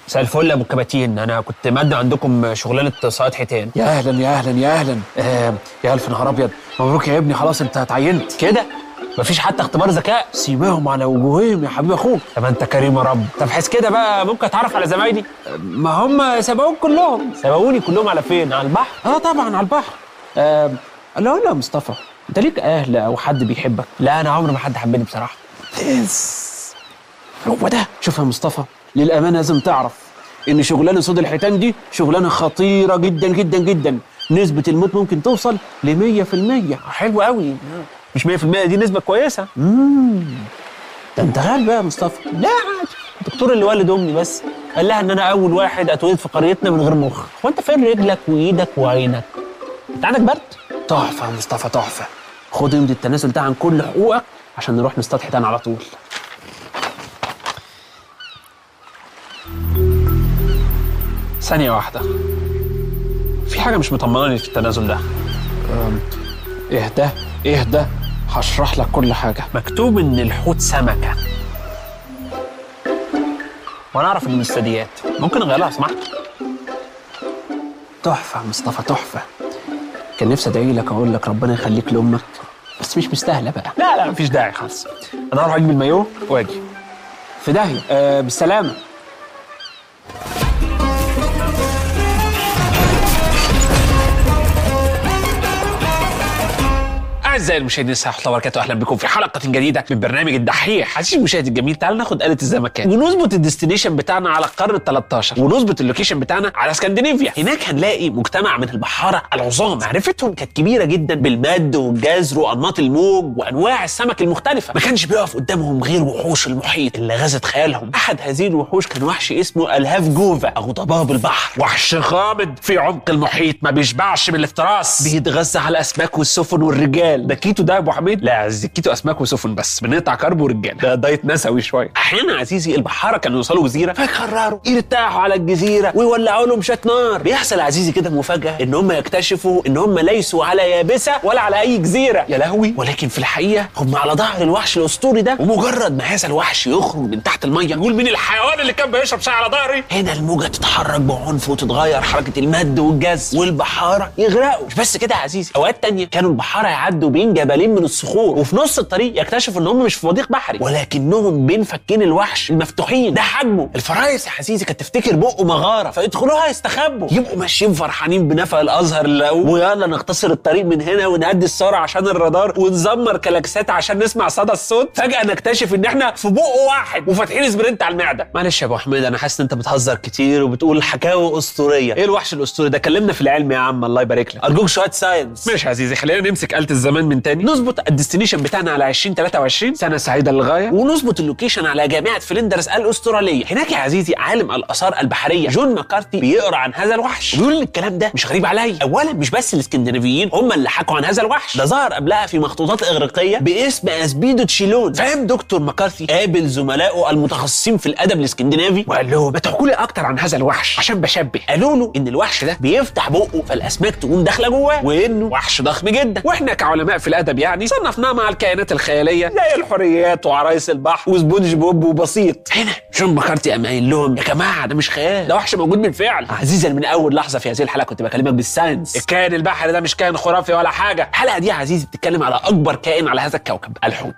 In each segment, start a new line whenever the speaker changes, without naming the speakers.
مساء الفل يا ابو الكباتين انا كنت مادة عندكم شغلانه صياد حيتان
يا اهلا يا اهلا يا اهلا آه يا الف نهار ابيض مبروك يا ابني خلاص انت اتعينت
كده مفيش حتى اختبار ذكاء
سيباهم على وجوههم يا حبيب اخوك
طب انت كريم يا رب طب حس كده بقى ممكن اتعرف على زمايلي
ما هم سبقوك كلهم
سبقوني كلهم على فين على البحر
اه طبعا على البحر آه لا لا يا مصطفى انت ليك اهل او حد بيحبك
لا انا عمري ما حد حبني بصراحه
بس هو ده شوف يا مصطفى للامانه لازم تعرف ان شغلانه صيد الحيتان دي شغلانه خطيره جدا جدا جدا نسبه الموت ممكن توصل ل 100%
حلو قوي مش 100% دي نسبه كويسه
ده انت غال بقى يا مصطفى
لا عادي الدكتور اللي والد امي بس قال لها ان انا اول واحد اتولد في قريتنا من غير مخ هو انت فين رجلك وايدك وعينك انت عندك برد
تحفه يا مصطفى تحفه خد امضي التنازل ده عن كل حقوقك عشان نروح نصطاد حيتان على طول
ثانيه واحده في حاجه مش مطمناني في التنازل ده
اهدى اهدى هشرح لك كل حاجه
مكتوب ان الحوت سمكه وانا اعرف انه من الثدييات ممكن اغيرها لو سمحت
تحفه يا مصطفى تحفه كان نفسي ادعي لك اقول لك ربنا يخليك لامك بس مش مستاهله بقى
لا لا مفيش داعي خالص انا هروح اجيب المايوه واجي
في داهيه آه بالسلامه
اعزائي المشاهدين السلام ورحمه الله وبركاته اهلا بكم في حلقه جديده من برنامج الدحيح عزيزي المشاهد الجميل تعال ناخد آلة الزمكان ونظبط الديستنيشن بتاعنا على القرن ال 13 ونظبط اللوكيشن بتاعنا على اسكندنافيا هناك هنلاقي مجتمع من البحاره العظام معرفتهم كانت كبيره جدا بالمد والجزر وانماط الموج وانواع السمك المختلفه ما كانش بيقف قدامهم غير وحوش المحيط اللي غزت خيالهم احد هذه الوحوش كان وحش اسمه الهاف جوفا او ضباب البحر وحش غامض في عمق المحيط ما بيشبعش من الافتراس بيتغذى على الاسماك والسفن والرجال ده كيتو ده يا ابو حميد لا يا عزيزي كيتو اسماك وسفن بس بنقطع كرب ورجال ده دايت نسوي شويه احيانا يا عزيزي البحاره كانوا يوصلوا جزيره فيقرروا يرتاحوا على الجزيره ويولعوا لهم شويه نار بيحصل يا عزيزي كده مفاجاه ان هم يكتشفوا ان هم ليسوا على يابسه ولا على اي جزيره يا لهوي ولكن في الحقيقه هم على ظهر الوحش الاسطوري ده ومجرد ما هذا الوحش يخرج من تحت الميه يقول مين الحيوان اللي كان بيشرب شاي على ظهري هنا الموجه تتحرك بعنف وتتغير حركه المد والجز والبحاره يغرقوا مش بس كده يا عزيزي اوقات تانية كانوا البحاره يعدوا بين جبلين من الصخور وفي نص الطريق يكتشفوا ان هم مش في مضيق بحري ولكنهم بين فكين الوحش المفتوحين ده حجمه الفرايس يا عزيزي كانت تفتكر بقه مغاره فيدخلوها يستخبوا يبقوا ماشيين فرحانين بنفق الازهر اللي ويلا نختصر الطريق من هنا ونهدي السرعه عشان الرادار ونزمر كلاكسات عشان نسمع صدى الصوت فجاه نكتشف ان احنا في بق واحد وفاتحين سبرنت على المعده معلش يا ابو حميد انا حاسس ان انت بتهزر كتير وبتقول حكاوي اسطوريه ايه الوحش الاسطوري ده كلمنا في العلم يا عم الله يبارك لك ارجوك شويه ساينس ماشي يا عزيزي خلينا نمسك آلة الزمان من تاني نظبط الديستنيشن بتاعنا على 2023 سنه سعيده للغايه ونظبط اللوكيشن على جامعه فلندرز الاستراليه هناك يا عزيزي عالم الاثار البحريه جون ماكارتي بيقرا عن هذا الوحش وبيقول ان الكلام ده مش غريب عليا اولا مش بس الاسكندنافيين هم اللي حكوا عن هذا الوحش ده ظهر قبلها في مخطوطات اغريقيه باسم اسبيدو تشيلون فاهم دكتور ماكارتي قابل زملائه المتخصصين في الادب الاسكندنافي وقال لهم ما تحكوا لي اكتر عن هذا الوحش عشان بشبه قالوا له ان الوحش ده بيفتح بقه فالاسماك تقوم داخله جواه وانه وحش ضخم جدا واحنا كعلماء في الادب يعني صنفناه مع الكائنات الخياليه زي الحريات وعرايس البحر وسبونج بوب وبسيط هنا جون ماكارتي قام قايل لهم يا جماعه ده مش خيال ده وحش موجود بالفعل عزيزا من اول لحظه في هذه الحلقه كنت بكلمك بالساينس الكائن البحري ده مش كائن خرافي ولا حاجه الحلقه دي يا عزيزي بتتكلم على اكبر كائن على هذا الكوكب الحوت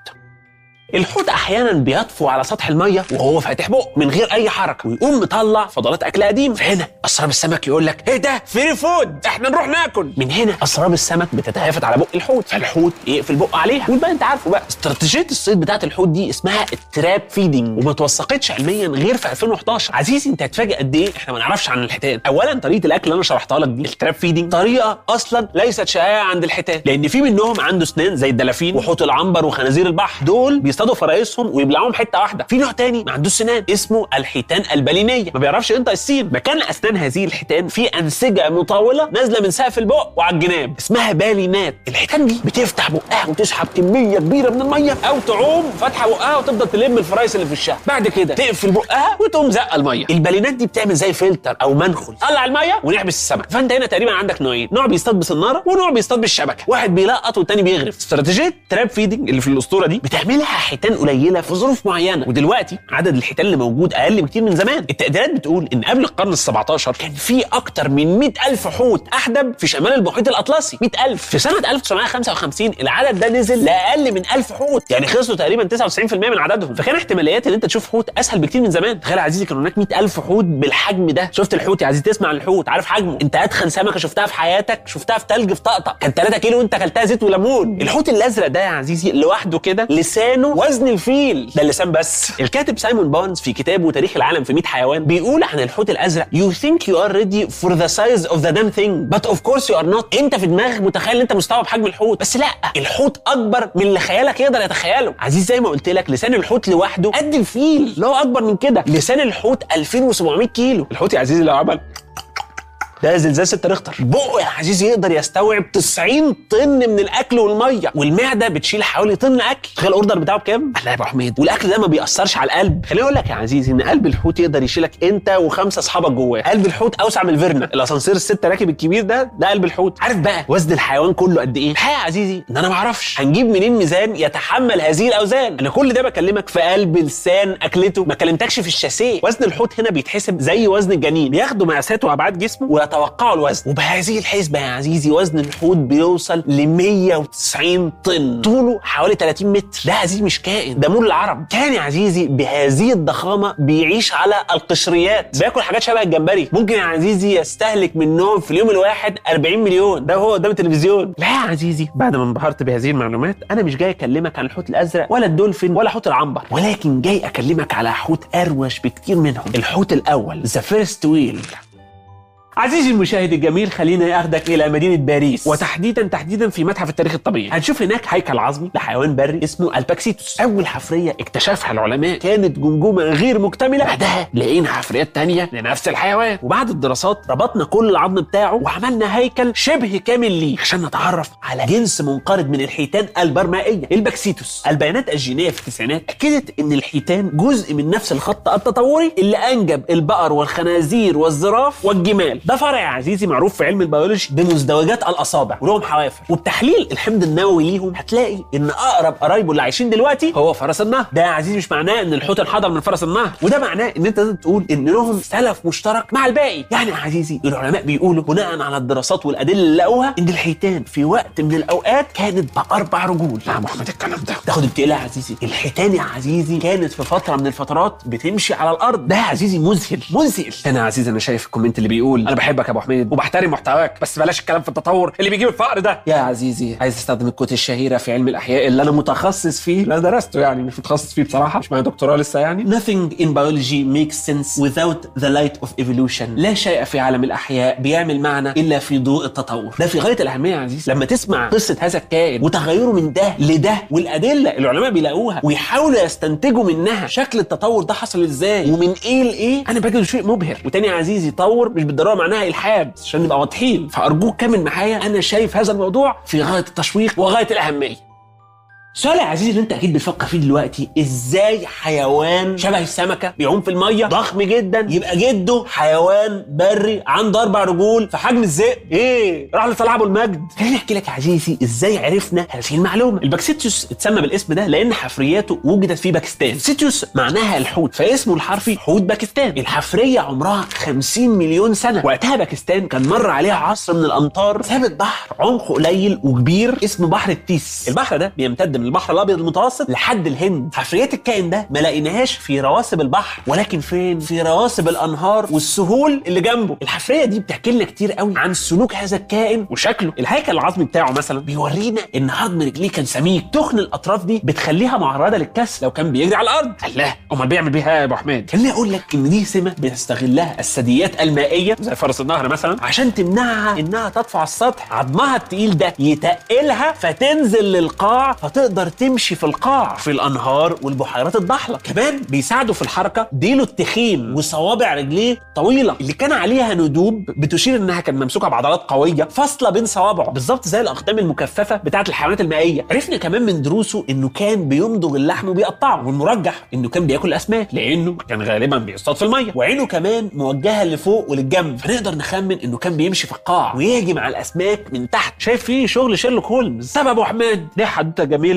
الحوت احيانا بيطفو على سطح الميه وهو فاتح بقه من غير اي حركه ويقوم مطلع فضلات اكل قديم فهنا اسراب السمك يقول لك ايه ده فري فود احنا نروح ناكل من هنا اسراب السمك بتتهافت على بق الحوت فالحوت يقفل بقه عليها والباقي انت عارفه بقى استراتيجيه الصيد بتاعه الحوت دي اسمها التراب فيدنج وما توثقتش علميا غير في 2011 عزيزي انت هتفاجئ قد ايه احنا ما نعرفش عن الحيتان اولا طريقه الاكل اللي انا شرحتها لك دي التراب فيدنج طريقه اصلا ليست شائعه عند الحيتان لان في منهم عنده اسنان زي الدلافين وحوت العنبر وخنازير البحر دول بيصطادوا فرايسهم ويبلعوهم حته واحده في نوع تاني ما عندوش سنان اسمه الحيتان البالينيه ما بيعرفش ينطق السين مكان اسنان هذه الحيتان في انسجه مطوله نازله من سقف البق وعلى الجناب اسمها بالينات الحيتان دي بتفتح بقها وتسحب كميه كبيره من الميه او تعوم فاتحه بقها وتفضل تلم الفرايس اللي في الشهر بعد كده تقفل بقها وتقوم زقه الميه البالينات دي بتعمل زي فلتر او منخل طلع الميه ونحبس السمك فانت هنا تقريبا عندك نوعين نوع بيصطاد بسناره ونوع بيصطاد بالشبكه واحد بيلقط والتاني بيغرف استراتيجيه تراب فيدنج اللي في الاسطوره دي بتعملها حيتان قليله في ظروف معينه ودلوقتي عدد الحيتان اللي موجود اقل بكتير من زمان التقديرات بتقول ان قبل القرن ال17 كان في اكتر من 100 الف حوت احدب في شمال المحيط الاطلسي 100 الف في سنه 1955 العدد ده نزل لاقل من 1000 حوت يعني خسروا تقريبا 99% من عددهم فكان احتماليات ان انت تشوف حوت اسهل بكتير من زمان تخيل يا عزيزي كان هناك 100 الف حوت بالحجم ده شفت الحوت يا عزيزي تسمع عن الحوت عارف حجمه انت اتخن سمكه شفتها في حياتك شفتها في تلج في طقطق كان 3 كيلو وانت اكلتها زيت وليمون الحوت الازرق ده يا عزيزي لوحده كده لسانه وزن الفيل ده اللسان بس الكاتب سايمون بونز في كتابه تاريخ العالم في 100 حيوان بيقول عن الحوت الازرق you think you are ready for the size of the damn thing but of course you are not انت في دماغك متخيل ان انت مستوعب حجم الحوت بس لا الحوت اكبر من اللي خيالك يقدر يتخيله عزيز زي ما قلت لك لسان الحوت لوحده قد الفيل اللي هو اكبر من كده لسان الحوت 2700 كيلو الحوت يا عزيزي لو عمل ده زلزال 6 ريختر بقه يا عزيزي يقدر يستوعب 90 طن من الاكل والميه والمعده بتشيل حوالي طن اكل تخيل الاوردر بتاعه بكام الله يا ابو حميد والاكل ده ما بيأثرش على القلب خليني اقول لك يا عزيزي ان قلب الحوت يقدر يشيلك انت وخمسه اصحابك جواه قلب الحوت اوسع من الفيرنا الاسانسير الست راكب الكبير ده ده قلب الحوت عارف بقى وزن الحيوان كله قد ايه الحقيقه يا عزيزي ان انا ما اعرفش هنجيب منين ميزان يتحمل هذه الاوزان انا كل ده بكلمك في قلب لسان اكلته ما كلمتكش في الشاسيه وزن الحوت هنا بيتحسب زي وزن الجنين بياخدوا مقاسات وابعاد جسمه ويتوقعوا الوزن وبهذه الحسبة يا عزيزي وزن الحوت بيوصل ل 190 طن طوله حوالي 30 متر ده يا عزيزي مش كائن ده مول العرب كان يا عزيزي بهذه الضخامة بيعيش على القشريات بياكل حاجات شبه الجمبري ممكن يا عزيزي يستهلك منهم في اليوم الواحد 40 مليون ده هو قدام التلفزيون لا يا عزيزي بعد ما انبهرت بهذه المعلومات انا مش جاي اكلمك عن الحوت الازرق ولا الدولفين ولا حوت العنبر ولكن جاي اكلمك على حوت اروش بكتير منهم الحوت الاول ذا فيرست ويل عزيزي المشاهد الجميل خلينا اخدك الى مدينه باريس وتحديدا تحديدا في متحف التاريخ الطبيعي هنشوف هناك هيكل عظمي لحيوان بري اسمه الباكسيتوس اول حفريه اكتشفها العلماء كانت جمجمه غير مكتمله بعدها لقينا حفريات تانية لنفس الحيوان وبعد الدراسات ربطنا كل العظم بتاعه وعملنا هيكل شبه كامل ليه عشان نتعرف على جنس منقرض من الحيتان البرمائيه الباكسيتوس البيانات الجينيه في التسعينات اكدت ان الحيتان جزء من نفس الخط التطوري اللي انجب البقر والخنازير والزراف والجمال ده فرع يا عزيزي معروف في علم البيولوجي بمزدوجات الاصابع ولهم حوافر وبتحليل الحمض النووي ليهم هتلاقي ان اقرب قرايبه اللي عايشين دلوقتي هو فرس النهر ده يا عزيزي مش معناه ان الحوت انحدر من فرس النهر وده معناه ان انت لازم تقول ان لهم سلف مشترك مع الباقي يعني يا عزيزي العلماء بيقولوا بناء على الدراسات والادله اللي لقوها ان الحيتان في وقت من الاوقات كانت باربع رجول يا محمد الكلام ده تاخد بتقلها يا عزيزي الحيتان يا عزيزي كانت في فتره من الفترات بتمشي على الارض ده يا عزيزي مذهل مذهل انا يا عزيزي انا شايف الكومنت اللي بيقول انا بحبك يا ابو حميد وبحترم محتواك بس بلاش الكلام في التطور اللي بيجيب الفقر ده يا عزيزي عايز استخدم الكوت الشهيره في علم الاحياء اللي انا متخصص فيه اللي انا درسته يعني مش متخصص فيه بصراحه مش معايا دكتوراه لسه يعني nothing in biology makes sense without the light of evolution لا شيء في عالم الاحياء بيعمل معنى الا في ضوء التطور ده في غايه الاهميه يا عزيزي لما تسمع قصه هذا الكائن وتغيره من ده لده والادله اللي العلماء بيلاقوها ويحاولوا يستنتجوا منها شكل التطور ده حصل ازاي ومن ايه لايه انا بجد شيء مبهر وتاني يا عزيزي طور مش بالضروره معناها الحاد عشان نبقى واضحين فارجوك كمل معايا انا شايف هذا الموضوع في غايه التشويق وغايه الاهميه السؤال يا عزيزي اللي انت اكيد بتفكر فيه دلوقتي ازاي حيوان شبه السمكه بيعوم في الميه ضخم جدا يبقى جده حيوان بري عنده اربع رجول في حجم الذئب ايه راح لصلاح ابو المجد خليني احكي لك يا عزيزي ازاي عرفنا هذه المعلومه الباكسيتيوس اتسمى بالاسم ده لان حفرياته وجدت في باكستان سيتيوس معناها الحوت فاسمه الحرفي حوت باكستان الحفريه عمرها 50 مليون سنه وقتها باكستان كان مر عليها عصر من الامطار سابت بحر عمقه قليل وكبير اسمه بحر التيس البحر ده بيمتد من البحر الابيض المتوسط لحد الهند حفريات الكائن ده ما لقيناهاش في رواسب البحر ولكن فين في رواسب الانهار والسهول اللي جنبه الحفريه دي بتحكي لنا كتير قوي عن سلوك هذا الكائن وشكله الهيكل العظمي بتاعه مثلا بيورينا ان عظم رجليه كان سميك تخن الاطراف دي بتخليها معرضه للكسر لو كان بيجري على الارض الله امال بيعمل بيها يا ابو حميد خليني اقول لك ان دي سمه بتستغلها الثدييات المائيه زي فرس النهر مثلا عشان تمنعها انها تطفو على السطح عظمها التقيل ده يتقلها فتنزل للقاع فتقدر تمشي في القاع في الانهار والبحيرات الضحله كمان بيساعدوا في الحركه ديله التخين وصوابع رجليه طويله اللي كان عليها ندوب بتشير انها كانت ممسوكه بعضلات قويه فاصله بين صوابعه بالظبط زي الاقدام المكثفه بتاعه الحيوانات المائيه عرفنا كمان من دروسه انه كان بيمضغ اللحم وبيقطعه والمرجح انه كان بياكل اسماك لانه كان غالبا بيصطاد في الميه وعينه كمان موجهه لفوق وللجنب فنقدر نخمن انه كان بيمشي في القاع ويهجم على الاسماك من تحت شايف فيه شغل شيرلوك هولمز طب يا ابو حماد دي حدوته جميله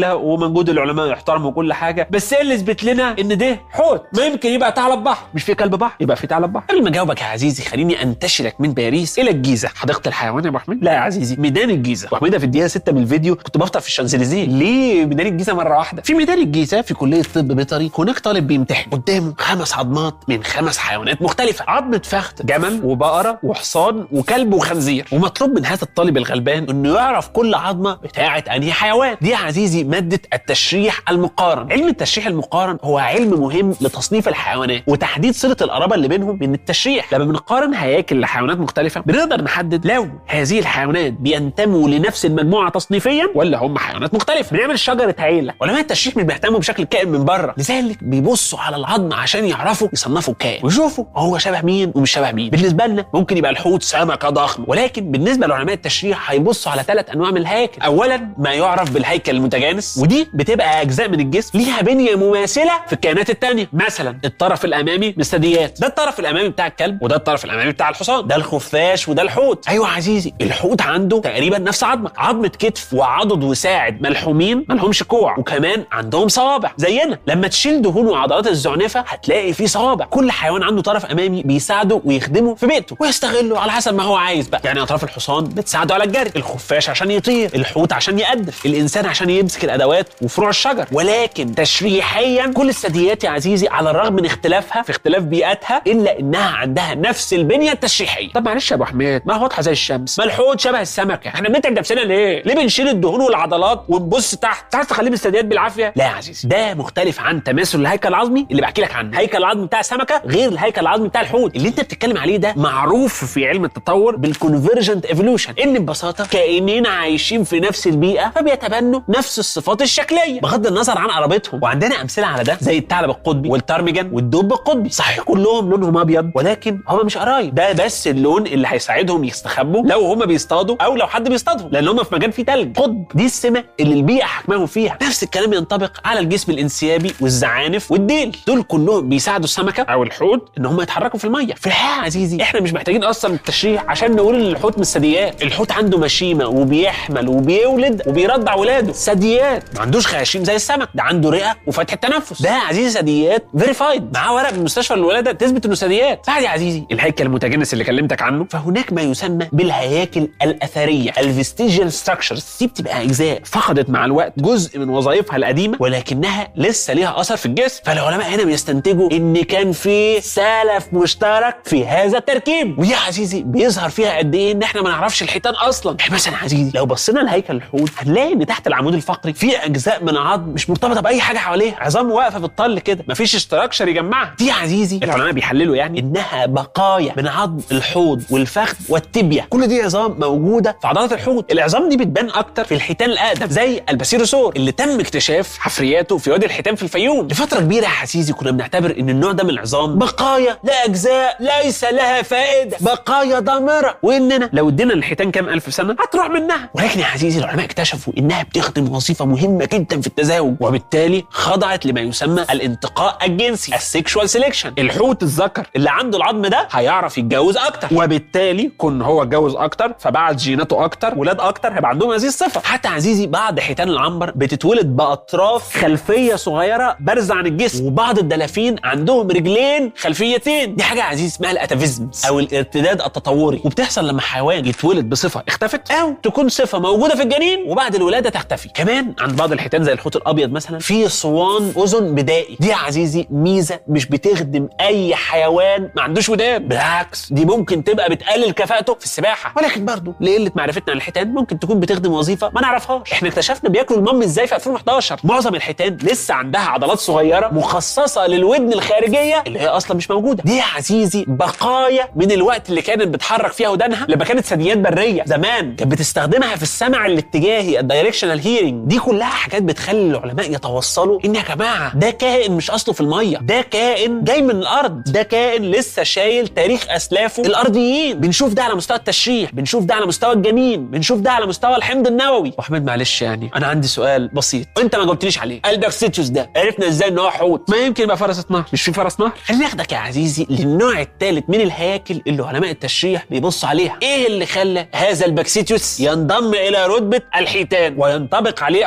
هايله ومجهود العلماء يحترم وكل حاجه بس ايه اللي يثبت لنا ان ده حوت ما يمكن يبقى ثعلب بحر مش في كلب بحر يبقى في ثعلب بحر
قبل ما اجاوبك يا عزيزي خليني انتشلك من باريس الى الجيزه حديقه الحيوان يا ابو حميد لا يا عزيزي ميدان الجيزه ابو حميد في الدقيقه 6 من الفيديو كنت بفطر في الشانزليزيه ليه ميدان الجيزه مره واحده في ميدان الجيزه في كليه طب بيطري هناك طالب بيمتحن قدامه خمس عظمات من خمس حيوانات مختلفه عظمه فخذ جمل وبقره وحصان وكلب وخنزير ومطلوب من هذا الطالب الغلبان انه يعرف كل عظمه بتاعه انهي حيوان دي يا عزيزي ماده التشريح المقارن علم التشريح المقارن هو علم مهم لتصنيف الحيوانات وتحديد صله القرابه اللي بينهم من التشريح لما بنقارن هياكل لحيوانات مختلفه بنقدر نحدد لو هذه الحيوانات بينتموا لنفس المجموعه تصنيفيا ولا هم حيوانات مختلفه بنعمل شجره عيله علماء التشريح مش بيهتموا بشكل الكائن من بره لذلك بيبصوا على العظم عشان يعرفوا يصنفوا الكائن ويشوفوا هو شبه مين ومش شبه مين بالنسبه لنا ممكن يبقى الحوت سمكه ضخم ولكن بالنسبه لعلماء التشريح هيبصوا على ثلاث انواع من الهياكل اولا ما يعرف بالهيكل المتجانس ودي بتبقى اجزاء من الجسم ليها بنيه مماثله في الكائنات التانية مثلا الطرف الامامي من الثدييات ده الطرف الامامي بتاع الكلب وده الطرف الامامي بتاع الحصان ده الخفاش وده الحوت ايوه يا عزيزي الحوت عنده تقريبا نفس عظمك عظمه كتف وعضد وساعد ملحومين ملهمش كوع وكمان عندهم صوابع زينا لما تشيل دهون وعضلات الزعنفه هتلاقي في صوابع كل حيوان عنده طرف امامي بيساعده ويخدمه في بيته ويستغله على حسب ما هو عايز بقى يعني اطراف الحصان بتساعده على الجري الخفاش عشان يطير الحوت عشان يقدف الانسان عشان يمسك الادوات وفروع الشجر ولكن تشريحيا كل الثدييات يا عزيزي على الرغم من اختلافها في اختلاف بيئاتها الا انها عندها نفس البنيه التشريحيه طب معلش يا ابو حميد ما هو واضحه زي الشمس ما الحوت شبه السمكه احنا بنتعب نفسنا ليه ليه بنشيل الدهون والعضلات ونبص تحت تعرف تخليه بالثدييات بالعافيه لا يا عزيزي ده مختلف عن تماثل الهيكل العظمي اللي بحكي لك عنه الهيكل العظمي بتاع السمكه غير الهيكل العظمي بتاع الحوت اللي انت بتتكلم عليه ده معروف في علم التطور بالكونفرجنت ايفولوشن ان ببساطه كائنين عايشين في نفس البيئه فبيتبنوا نفس الصفات الشكليه بغض النظر عن قرابتهم وعندنا امثله على ده زي الثعلب القطبي والترمجن والدب القطبي صحيح كلهم لونهم ابيض ولكن هم مش قرايب ده بس اللون اللي هيساعدهم يستخبوا لو هم بيصطادوا او لو حد بيصطادهم لان هم في مكان فيه تلج قطب دي السمه اللي البيئه حكماهم فيها نفس الكلام ينطبق على الجسم الانسيابي والزعانف والديل دول كلهم بيساعدوا السمكه او الحوت ان هم يتحركوا في الميه في الحقيقه يا عزيزي احنا مش محتاجين اصلا التشريح عشان نقول ان الحوت من الثدييات الحوت عنده مشيمه وبيحمل وبيولد وبيرضع ولاده ثدييات ما عندوش خياشيم زي السمك ده عنده رئه وفتحه تنفس ده يا عزيزي ثدييات فيريفايد معاه ورق من مستشفى الولاده تثبت انه ثدييات بعد يا عزيزي الهيكل المتجانس اللي كلمتك عنه فهناك ما يسمى بالهياكل الاثريه الفيستيجيال ستراكشرز دي بتبقى اجزاء فقدت مع الوقت جزء من وظائفها القديمه ولكنها لسه ليها اثر في الجسم فالعلماء هنا بيستنتجوا ان كان في سلف مشترك في هذا التركيب ودي يا عزيزي بيظهر فيها قد ايه ان احنا ما نعرفش الحيتان اصلا يعني مثلا يا عزيزي لو بصينا لهيكل الحوت هنلاقي ان تحت العمود الفقري في اجزاء من عظم مش مرتبطه باي حاجه حواليها عظام واقفه في الطل كده مفيش استراكشر يجمعها دي يا عزيزي العلماء بيحللوا يعني انها بقايا من عظم الحوض والفخذ والتبيه كل دي عظام موجوده في عضلات الحوت العظام دي بتبان اكتر في الحيتان الاقدم زي الباسيروسور اللي تم اكتشاف حفرياته في وادي الحيتان في الفيوم لفتره كبيره يا عزيزي كنا بنعتبر ان النوع ده من العظام بقايا لا اجزاء ليس لها فائده بقايا ضامره واننا لو ادينا للحيتان كام الف سنه هتروح منها ولكن يا عزيزي العلماء اكتشفوا انها بتخدم وظيفه مهمه جدا في التزاوج وبالتالي خضعت لما يسمى الانتقاء الجنسي السكشوال سيلكشن الحوت الذكر اللي عنده العظم ده هيعرف يتجوز اكتر وبالتالي كون هو اتجوز اكتر فبعت جيناته اكتر ولاد اكتر هيبقى عندهم هذه الصفه حتى عزيزي بعض حيتان العنبر بتتولد باطراف خلفيه صغيره بارزه عن الجسم وبعض الدلافين عندهم رجلين خلفيتين دي حاجه يا عزيزي اسمها الاتافيزمز او الارتداد التطوري وبتحصل لما حيوان يتولد بصفه اختفت او تكون صفه موجوده في الجنين وبعد الولاده تختفي كمان عند بعض الحيتان زي الحوت الابيض مثلا في صوان اذن بدائي دي يا عزيزي ميزه مش بتخدم اي حيوان ما عندوش ودان بالعكس دي ممكن تبقى بتقلل كفاءته في السباحه ولكن برضه لقله معرفتنا عن الحيتان ممكن تكون بتخدم وظيفه ما نعرفهاش احنا اكتشفنا بياكلوا المام ازاي في 2011 معظم الحيتان لسه عندها عضلات صغيره مخصصه للودن الخارجيه اللي هي اصلا مش موجوده دي يا عزيزي بقايا من الوقت اللي كانت بتحرك فيها ودانها لما كانت ثدييات بريه زمان كانت بتستخدمها في السمع الاتجاهي الدايركشنال هيرنج دي كلها حاجات بتخلي العلماء يتوصلوا ان يا جماعه ده كائن مش اصله في الميه ده كائن جاي من الارض ده كائن لسه شايل تاريخ اسلافه الارضيين بنشوف ده على مستوى التشريح بنشوف ده على مستوى الجنين بنشوف ده على مستوى الحمض النووي واحمد معلش يعني انا عندي سؤال بسيط وانت ما جاوبتنيش عليه البرسيتوس ده عرفنا ازاي ان هو حوت ما يمكن يبقى فرس نهر مش في فرس نهر خليني اخدك يا عزيزي للنوع الثالث من الهياكل اللي علماء التشريح بيبصوا عليها ايه اللي خلى هذا البكسيتوس ينضم الى رتبه الحيتان وينطبق عليه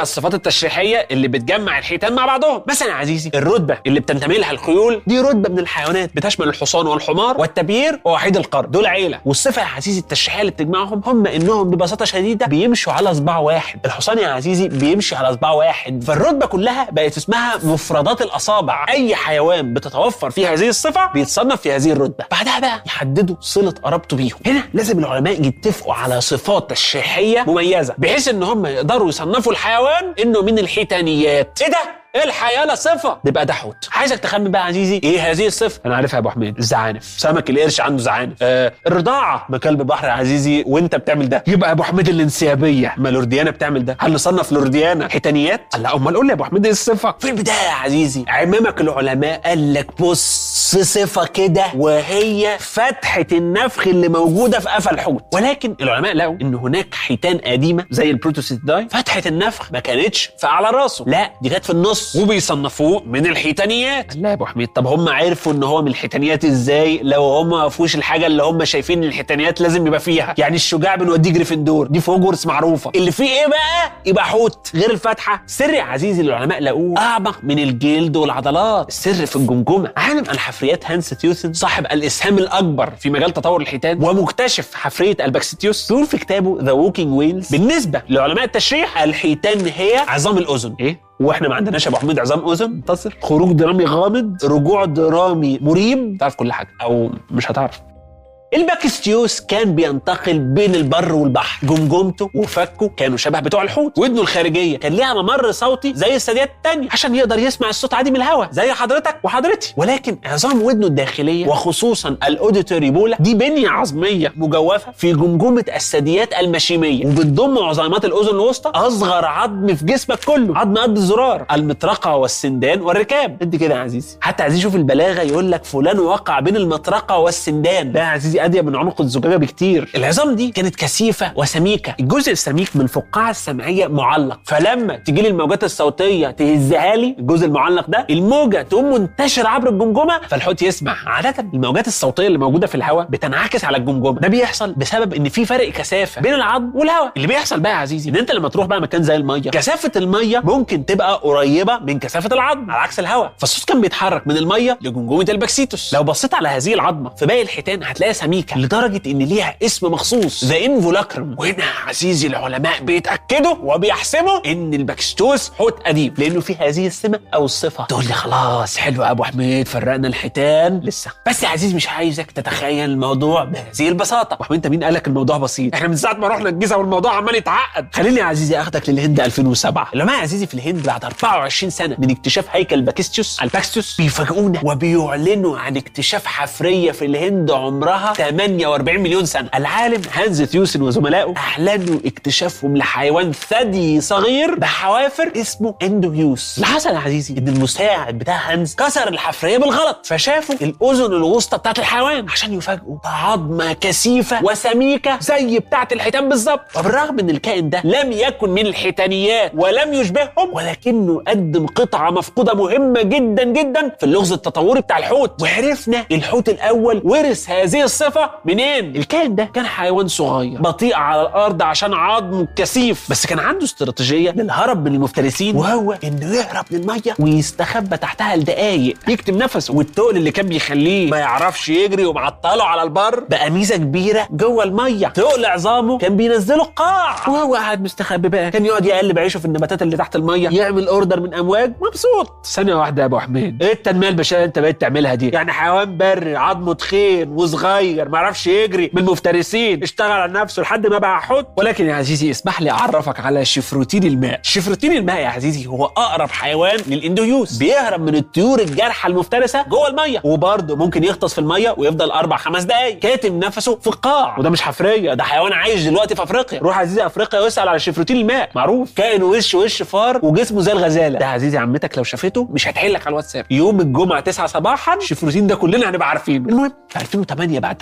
الصفات التشريحيه اللي بتجمع الحيتان مع بعضهم مثلا يا عزيزي الرتبه اللي بتنتمي لها الخيول دي رتبه من الحيوانات بتشمل الحصان والحمار والتبيير ووحيد القرن دول عيله والصفه يا عزيزي التشريحيه اللي بتجمعهم هم انهم ببساطه شديده بيمشوا على صباع واحد الحصان يا عزيزي بيمشي على صباع واحد فالرتبه كلها بقت اسمها مفردات الاصابع اي حيوان بتتوفر فيه هذه الصفه بيتصنف في هذه الرتبه بعدها بقى يحددوا صله قرابته بيهم هنا لازم العلماء يتفقوا على صفات تشريحيه مميزه بحيث ان هم يقدروا يصنفوا الحيوان انه من الحيتانيات ايه ده الحياه لا صفه تبقى ده حوت عايزك تخمن بقى يا عزيزي ايه هذه الصفه انا عارفها يا ابو حميد الزعانف سمك القرش عنده زعانف آه الرضاعه ما كلب بحر يا عزيزي وانت بتعمل ده يبقى يا ابو حميد الانسيابيه ما لورديانا بتعمل ده هل نصنف لورديانا حيتانيات لا امال قول لي يا ابو حميد ايه الصفه في البدايه يا عزيزي عمامك العلماء قال لك بص صفه كده وهي فتحه النفخ اللي موجوده في قفا الحوت ولكن العلماء لقوا ان هناك حيتان قديمه زي البروتوسيتداي فتحه النفخ ما كانتش في اعلى راسه لا دي كانت في النص وبيصنفوه من الحيتانيات لا يا ابو حميد طب هم عرفوا ان هو من الحيتانيات ازاي لو هم ما فيهوش الحاجه اللي هم شايفين ان الحيتانيات لازم يبقى فيها يعني الشجاع بنوديه جريفندور دي في هوجورتس معروفه اللي فيه ايه بقى يبقى حوت غير الفتحه سر يا عزيزي العلماء لقوه اعمق من الجلد والعضلات السر في الجمجمه عالم الحفريات هانس تيوثن صاحب الاسهام الاكبر في مجال تطور الحيتان ومكتشف حفريه البكستيوس بيقول في كتابه ذا ووكينج ويلز بالنسبه لعلماء التشريح الحيتان هي عظام الاذن ايه واحنا ما عندناش يا ابو حميد عظام اذن منتصر خروج درامي غامض رجوع درامي مريب تعرف كل حاجه او مش هتعرف الباكستيوس كان بينتقل بين البر والبحر جمجمته وفكه كانوا شبه بتوع الحوت ودنه الخارجيه كان ليها ممر صوتي زي الثدييات التانية عشان يقدر يسمع الصوت عادي من الهواء زي حضرتك وحضرتي ولكن عظام ودنه الداخليه وخصوصا الاوديتوري بولا دي بنيه عظميه مجوفه في جمجمه الثدييات المشيميه وبتضم عظيمات الاذن الوسطى اصغر عظم في جسمك كله عظم قد الزرار المطرقه والسندان والركاب انت كده يا عزيزي حتى عزيزي شوف البلاغه يقول لك فلان وقع بين المطرقه والسندان ده يا عزيزي اضيق من عنق الزجاجه بكتير العظام دي كانت كثيفه وسميكه الجزء السميك من الفقاعه السمعيه معلق فلما تجي لي الموجات الصوتيه تهزها لي الجزء المعلق ده الموجه تقوم منتشر عبر الجمجمه فالحوت يسمع عاده الموجات الصوتيه اللي موجوده في الهواء بتنعكس على الجمجمه ده بيحصل بسبب ان في فرق كثافه بين العظم والهواء اللي بيحصل بقى يا عزيزي ان انت لما تروح بقى مكان زي الميه كثافه الميه ممكن تبقى قريبه من كثافه العظم على عكس الهواء فالصوت كان بيتحرك من الميه لجمجمه البكسيتوس لو بصيت على هذه العظمه في باقي الحيتان هتلاقيها سميكه لدرجه ان ليها اسم مخصوص ذا انفولاكرم وهنا يا عزيزي العلماء بيتاكدوا وبيحسموا ان البكستوس حوت قديم لانه فيه هذه السمه او الصفه تقول لي خلاص حلو يا ابو حميد فرقنا الحيتان لسه بس يا عزيز مش عايزك تتخيل الموضوع بهذه البساطه ابو حميد انت مين قالك الموضوع بسيط احنا من ساعه ما رحنا الجيزه والموضوع عمال يتعقد خليني يا عزيزي اخدك للهند 2007 العلماء يا عزيزي في الهند بعد 24 سنه من اكتشاف هيكل باكستيوس الباكستيوس بيفاجئونا وبيعلنوا عن اكتشاف حفريه في الهند عمرها 48 مليون سنه العالم هانز ثيوسن وزملائه اعلنوا اكتشافهم لحيوان ثدي صغير بحوافر اسمه اندوهيوس اللي حصل يا عزيزي ان المساعد بتاع هانز كسر الحفريه بالغلط فشافوا الاذن الوسطى بتاعت الحيوان عشان يفاجئوا بعظمه كثيفه وسميكه زي بتاعت الحيتان بالظبط وبالرغم ان الكائن ده لم يكن من الحيتانيات ولم يشبههم ولكنه قدم قطعه مفقوده مهمه جدا جدا في اللغز التطوري بتاع الحوت وعرفنا الحوت الاول ورث هذه الصفه منين الكائن ده كان حيوان صغير بطيء على الارض عشان عظمه كثيف بس كان عنده استراتيجيه للهرب من المفترسين وهو انه يهرب من الميه ويستخبى تحتها لدقايق يكتم نفسه والتقل اللي كان بيخليه ما يعرفش يجري ومعطله على البر بقى ميزه كبيره جوه الميه تقل عظامه كان بينزله القاع وهو قاعد مستخبي بقى كان يقعد يقلب عيشه في النباتات اللي تحت الميه يعمل اوردر من امواج مبسوط ثانيه واحده يا ابو حميد ايه التنميه البشريه اللي انت بقيت تعملها دي يعني حيوان بري عظمه تخين وصغير ما يعرفش يجري من المفترسين اشتغل على نفسه لحد ما بقى حوت ولكن يا عزيزي اسمح لي اعرفك على شفروتين الماء شفروتين الماء يا عزيزي هو اقرب حيوان للاندويوس بيهرب من الطيور الجارحه المفترسه جوه الميه وبرضه ممكن يغطس في الميه ويفضل اربع خمس دقايق كاتم نفسه في القاع وده مش حفريه ده حيوان عايش دلوقتي في افريقيا روح عزيزي افريقيا واسال على شفروتين الماء معروف كائن وش وش فار وجسمه زي الغزاله ده عزيزي عمتك لو شافته مش هتحلك على الواتساب يوم الجمعه 9 صباحا شفروتين ده كلنا هنبقى عارفينه المهم في 2008 بعد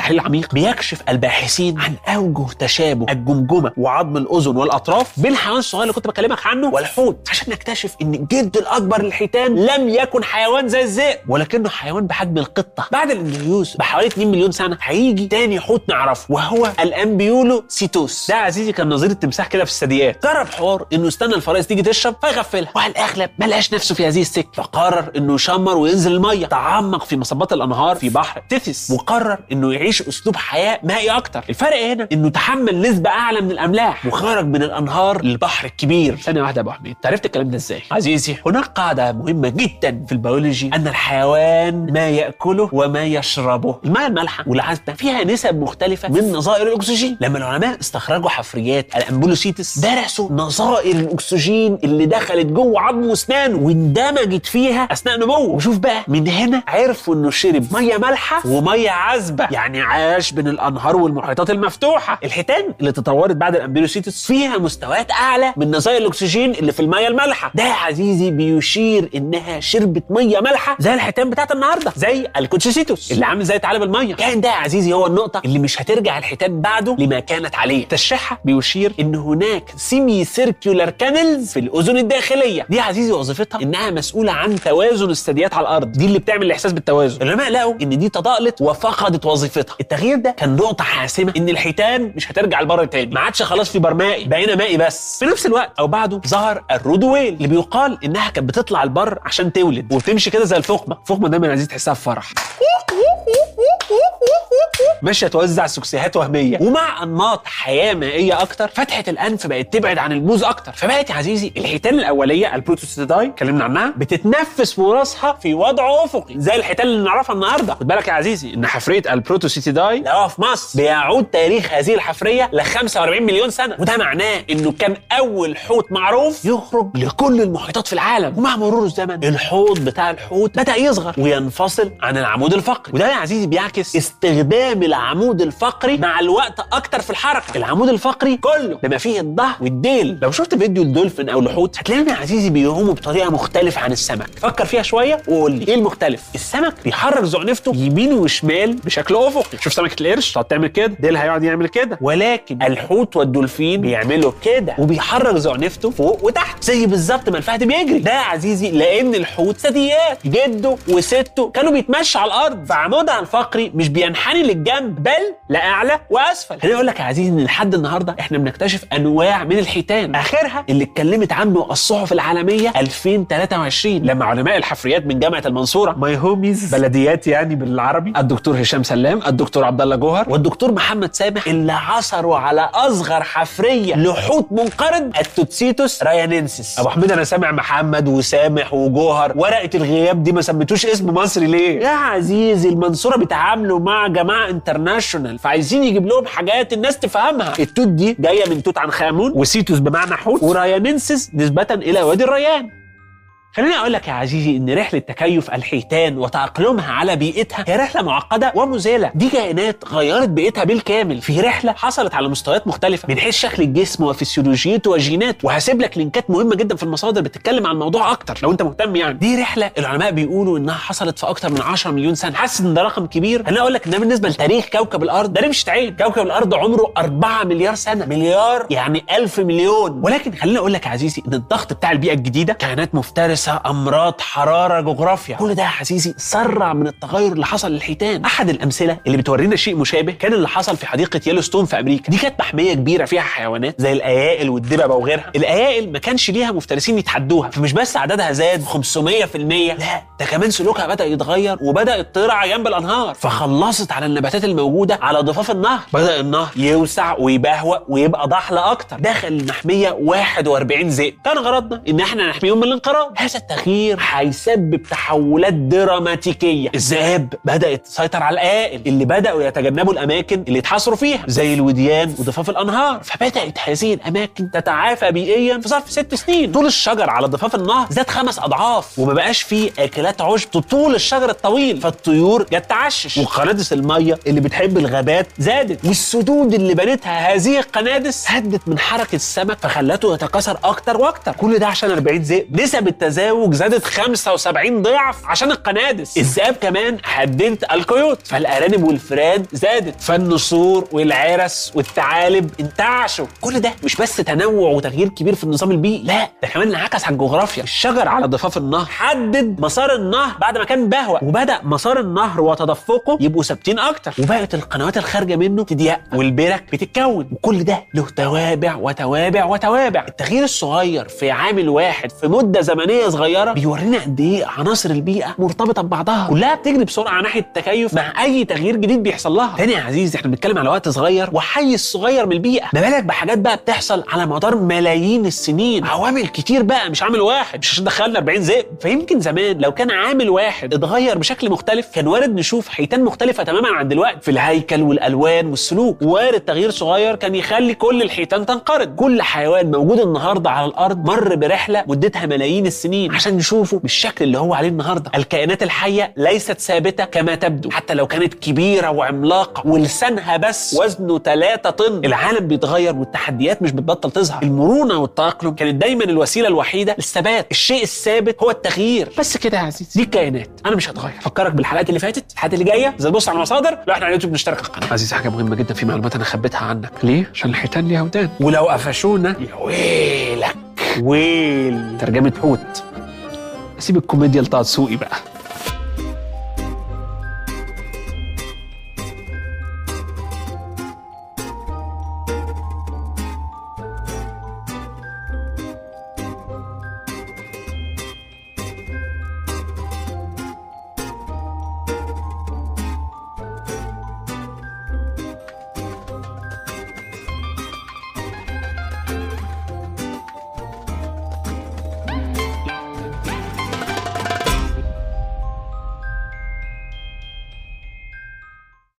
التحليل العميق بيكشف الباحثين عن اوجه تشابه الجمجمه وعظم الاذن والاطراف بين الحيوان الصغير اللي كنت بكلمك عنه والحوت عشان نكتشف ان الجد الاكبر للحيتان لم يكن حيوان زي الذئب ولكنه حيوان بحجم القطه بعد الاندليوس بحوالي 2 مليون سنه هيجي تاني حوت نعرفه وهو الامبيولو سيتوس ده يا عزيزي كان نظير التمساح كده في الثدييات جرب حوار انه استنى الفرائس تيجي تشرب فيغفلها وعلى الاغلب ما لقاش نفسه في هذه السكه فقرر انه يشمر وينزل الميه تعمق في مصبات الانهار في بحر تيثيس وقرر انه يعيش اسلوب حياه مائي اكتر الفرق هنا انه تحمل نسبه اعلى من الاملاح وخرج من الانهار للبحر الكبير ثانيه واحده يا ابو حميد انت عرفت الكلام ده ازاي عزيزي هناك قاعده مهمه جدا في البيولوجي ان الحيوان ما ياكله وما يشربه الماء المالحه والعذبه فيها نسب مختلفه من نظائر الاكسجين لما العلماء استخرجوا حفريات الامبولوسيتس درسوا نظائر الاكسجين اللي دخلت جوه عظمه واسنانه واندمجت فيها اثناء نموه وشوف بقى من هنا عرفوا انه شرب ميه مالحه وميه عذبه يعني عاش بين الانهار والمحيطات المفتوحه الحيتان اللي تطورت بعد الامبولوسيتس فيها مستويات اعلى من نظائر الاكسجين اللي في الميه المالحه ده يا عزيزي بيشير انها شربت ميه مالحه زي الحيتان بتاعت النهارده زي الكوتشيسيتوس اللي عامل زي ثعالب الميه كان ده يا عزيزي هو النقطه اللي مش هترجع الحيتان بعده لما كانت عليه تشريحها بيشير ان هناك سيمي سيركيولار كانلز في الاذن الداخليه دي يا عزيزي وظيفتها انها مسؤوله عن توازن الثدييات على الارض دي اللي بتعمل الاحساس بالتوازن العلماء لقوا ان دي تضاءلت وفقدت وظيفتها التغيير ده كان نقطه حاسمه ان الحيتان مش هترجع لبر تاني ما عادش خلاص في برمائي بقينا مائي بس في نفس الوقت او بعده ظهر الرودويل اللي بيقال انها كانت بتطلع البر عشان تولد وبتمشي كده زي الفقمه الفقمه دايما يا عزيزي تحسها في فرح ماشيه توزع سكسيهات وهميه ومع انماط حياه مائيه اكتر فتحه الانف بقت تبعد عن البوز اكتر فبقت يا عزيزي الحيتان الاوليه البروتوستيداي اتكلمنا عنها بتتنفس في راسها في وضع افقي زي الحيتان اللي نعرفها النهارده خد بالك يا عزيزي ان حفريه البروتوستيداي لقوها في مصر بيعود تاريخ هذه الحفريه ل 45 مليون سنه وده معناه انه كان اول حوت معروف يخرج لكل المحيطات في العالم ومع مرور الزمن الحوض بتاع الحوت بدا يصغر وينفصل عن العمود الفقري وده يا عزيزي بيعكس استخدام العمود الفقري مع الوقت اكتر في الحركه العمود الفقري كله بما فيه الظهر والديل لو شفت فيديو الدولفين او الحوت هتلاقيهم يا عزيزي بيقوموا بطريقه مختلفه عن السمك فكر فيها شويه وقول لي ايه المختلف السمك بيحرك زعنفته يمين وشمال بشكل افقي شوف سمكه القرش تقعد تعمل كده ديل هيقعد يعمل كده ولكن الحوت والدولفين بيعملوا كده وبيحرك زعنفته فوق وتحت زي بالظبط ما الفهد بيجري ده يا عزيزي لان الحوت ثدييات جده وسته كانوا بيتمشوا على الارض فعمودها الفقري مش بينحني للجنب بل لاعلى واسفل خليني اقول لك يا عزيزي ان لحد النهارده احنا بنكتشف انواع من الحيتان اخرها اللي اتكلمت عنه الصحف العالميه 2023 لما علماء الحفريات من جامعه المنصوره ماي هوميز بلديات يعني بالعربي الدكتور هشام سلام الدكتور عبد الله جوهر والدكتور محمد سامح اللي عثروا على اصغر حفريه لحوت منقرض التوتسيتوس رايانينسيس ابو حميد انا سامع محمد وسامح وجوهر ورقه الغياب دي ما سميتوش اسم مصري ليه يا عزيزي المنصوره بيتعاملوا مع جماعه انترناشونال فعايزين يجيب لهم حاجات الناس تفهمها التوت دي جايه من توت عنخ امون وسيتوس بمعنى حوت ورايانينسيس نسبه الى وادي الريان خليني اقول لك يا عزيزي ان رحله تكيف الحيتان وتاقلمها على بيئتها هي رحله معقده ومذهله دي كائنات غيرت بيئتها بالكامل في رحله حصلت على مستويات مختلفه من حيث شكل الجسم وفسيولوجيته وجيناته وهسيب لك لينكات مهمه جدا في المصادر بتتكلم عن الموضوع اكتر لو انت مهتم يعني دي رحله العلماء بيقولوا انها حصلت في اكتر من 10 مليون سنه حاسس ان ده رقم كبير انا اقول لك ان ده بالنسبه لتاريخ كوكب الارض ده مش عين كوكب الارض عمره 4 مليار سنه مليار يعني 1000 مليون ولكن خليني اقول لك يا عزيزي ان الضغط بتاع البيئه الجديده كائنات مفترسه امراض حراره جغرافيا كل ده يا عزيزي سرع من التغير اللي حصل للحيتان احد الامثله اللي بتورينا شيء مشابه كان اللي حصل في حديقه يellowstone في امريكا دي كانت محميه كبيره فيها حيوانات زي الايائل والدببه وغيرها الايائل ما كانش ليها مفترسين يتحدوها فمش بس عددها زاد 500% لا ده كمان سلوكها بدا يتغير وبدات ترعى جنب الانهار فخلصت على النباتات الموجوده على ضفاف النهر بدا النهر يوسع ويبهوأ ويبقى ضحله اكتر دخل المحميه 41 ذئب كان غرضنا ان احنا نحميهم من الانقراض هذا التغيير هيسبب تحولات دراماتيكيه الذئاب بدات تسيطر على الايائل اللي بداوا يتجنبوا الاماكن اللي يتحاصروا فيها زي الوديان وضفاف الانهار فبدات هذه الاماكن تتعافى بيئيا في ظرف ست سنين طول الشجر على ضفاف النهر زاد خمس اضعاف وما بقاش فيه اكلات عشب طول الشجر الطويل فالطيور جت تعشش وقنادس الميه اللي بتحب الغابات زادت والسدود اللي بنتها هذه القنادس هدت من حركه السمك فخلته يتكاثر اكتر واكتر كل ده عشان 40 ذئب نسب التزاوج التزاوج زادت 75 ضعف عشان القنادس الذئاب كمان هددت القيود فالارانب والفئران زادت فالنسور والعرس والثعالب انتعشوا كل ده مش بس تنوع وتغيير كبير في النظام البيئي لا ده كمان انعكس على الجغرافيا الشجر على ضفاف النهر حدد مسار النهر بعد ما كان بهوى وبدا مسار النهر وتدفقه يبقوا ثابتين اكتر وبقت القنوات الخارجه منه تضيق والبرك بتتكون وكل ده له توابع وتوابع وتوابع التغيير الصغير في عامل واحد في مده زمنيه صغيره بيورينا قد ايه عناصر البيئه مرتبطه ببعضها كلها بتجري بسرعه ناحيه التكيف مع اي تغيير جديد بيحصل لها تاني يا عزيزي احنا بنتكلم على وقت صغير وحيز صغير من البيئه ما بالك بحاجات بقى بتحصل على مدار ملايين السنين عوامل كتير بقى مش عامل واحد مش عشان دخلنا 40 ذئب فيمكن زمان لو كان عامل واحد اتغير بشكل مختلف كان وارد نشوف حيتان مختلفه تماما عن دلوقتي في الهيكل والالوان والسلوك وارد تغيير صغير كان يخلي كل الحيتان تنقرض كل حيوان موجود النهارده على الارض مر برحله مدتها ملايين السنين عشان نشوفه بالشكل اللي هو عليه النهارده الكائنات الحيه ليست ثابته كما تبدو حتى لو كانت كبيره وعملاقه ولسانها بس وزنه 3 طن العالم بيتغير والتحديات مش بتبطل تظهر المرونه والتاقلم كانت دايما الوسيله الوحيده للثبات الشيء الثابت هو التغيير بس كده يا عزيزي دي الكائنات انا مش هتغير فكرك بالحلقات اللي فاتت الحلقات اللي جايه اذا تبص على المصادر لا احنا على اليوتيوب نشترك في القناه عزيزي حاجه مهمه جدا في معلومات انا خبيتها عنك ليه عشان الحيتان ليها ودان ولو قفشونا يا ويلك ويل ترجمه حوت سيب الكوميديا لطه دسوقي بقى